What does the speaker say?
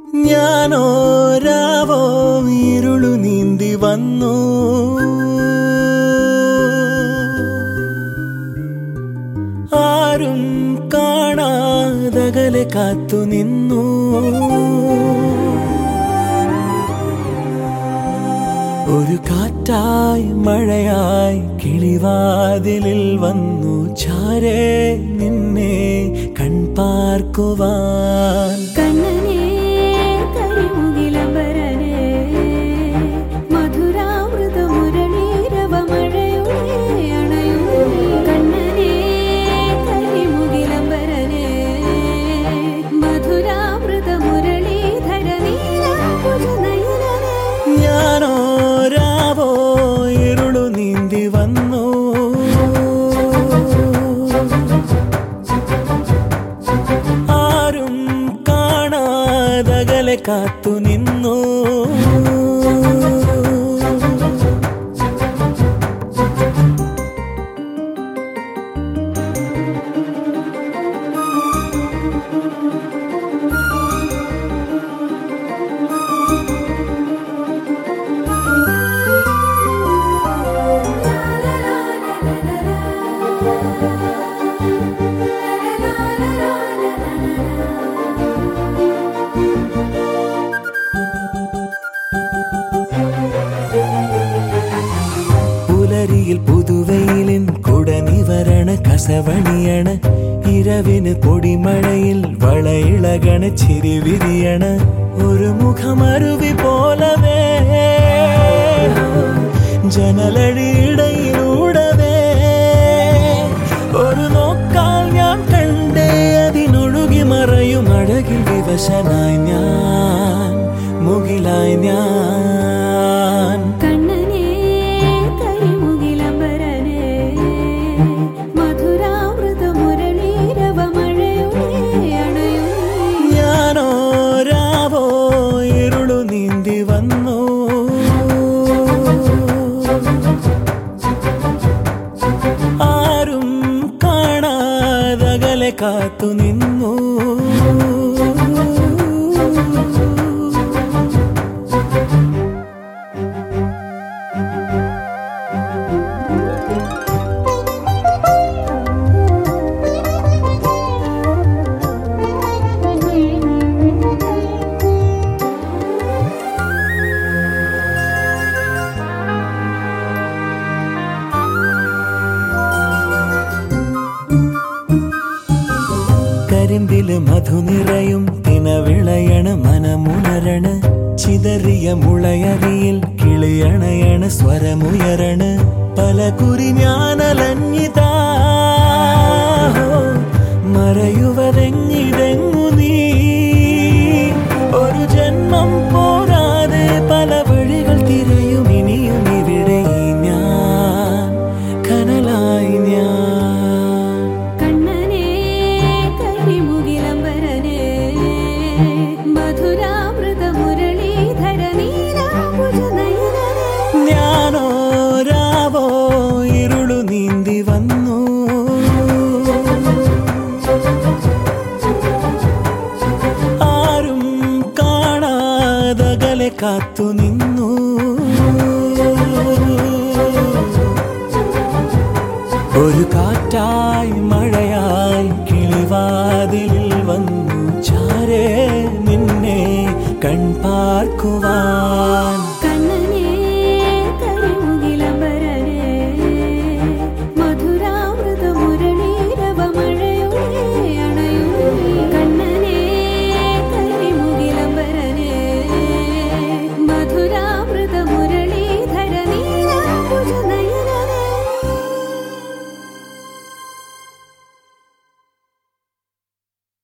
ഞാനോ രാവോ ഇരുളു നീന്തി വന്നു ആരും കാണാതകലെ കാത്തു നിന്നു ഒരു കാറ്റായി മഴയായി കിളിവാതിലിൽ വന്നു ചാരേ നിന്നെ കൺപാർക്കുവാൻ കണ്ണനേ കരിമുകിലംബരനേ മധുരാമൃത മുരളീരവ മഴയുടെ അണയുന്നേ കണ്ണനേ കരിമുകിലംബരനേ മധുരാമൃത മുരളീധര നീരാഭുജനയനനേ ഞാനോ രാവോ ഇരുളു നീന്തി വന്നു ആരും കാണാതകലെ കാത്തു നിന്നു പുലരിയിൽ പുതുവെയിലിൻ കുടനിവരണ കസവണിയണ് ഇരവിന് പൊടിമഴയിൽ വളയിളകണ ചിരിവിരിയണ ഒരു മുഖമരുവി പോലവേ ജനലഴിയിടയിലൂടവേ ഒരു നോക്കാൽ ഞാൻ കണ്ടേ അതിനൊഴുകി മറയും അഴകിൽ വിവശനായി ഞാൻ മുകിലായി ഞാൻ കണ്ണനേ കരിമുകിലംബരനേ മധുരാമൃത മുരളീരവ മഴയുടെ അണയുന്നേ ഞാനോ രാവോ ഇരുളു നീന്തി വന്നു ആരും കാണാതകലെ കാത്തു നിന്നു കരിമ്പില് മധു നിറയും തിനവിളയണ് മനമുണരണ ചിതറിയ മുളയരിയിൽ കിളിയണയണ് സ്വരമുയരണ് പല കുറി ഞാനലഞ്ഞിതാ മറയുവതെങ്ങിതെങ്ങു നീ ഒരു ജന്മം പോരാതെ പല വഴികൾ തിരയും ഇനിയും ഇവിടെ ഞാൻ കനലായി ഞാൻ കണ്ണനേ കരിമുകിലംബരനേ മധുരാമൃത മുരളീധര നീരാഭുജനയനനേ ഞാനോ രാവോ ഇരുളു നീന്തി വന്നു ആരും കാണാതകലെ കാത്തു നിന്നു ഒരു കാറ്റായി മഴയായി കിളിവാതിലിൽ വന്നു ചാരേ നിന്നെ കൺപാർക്കുവാൻ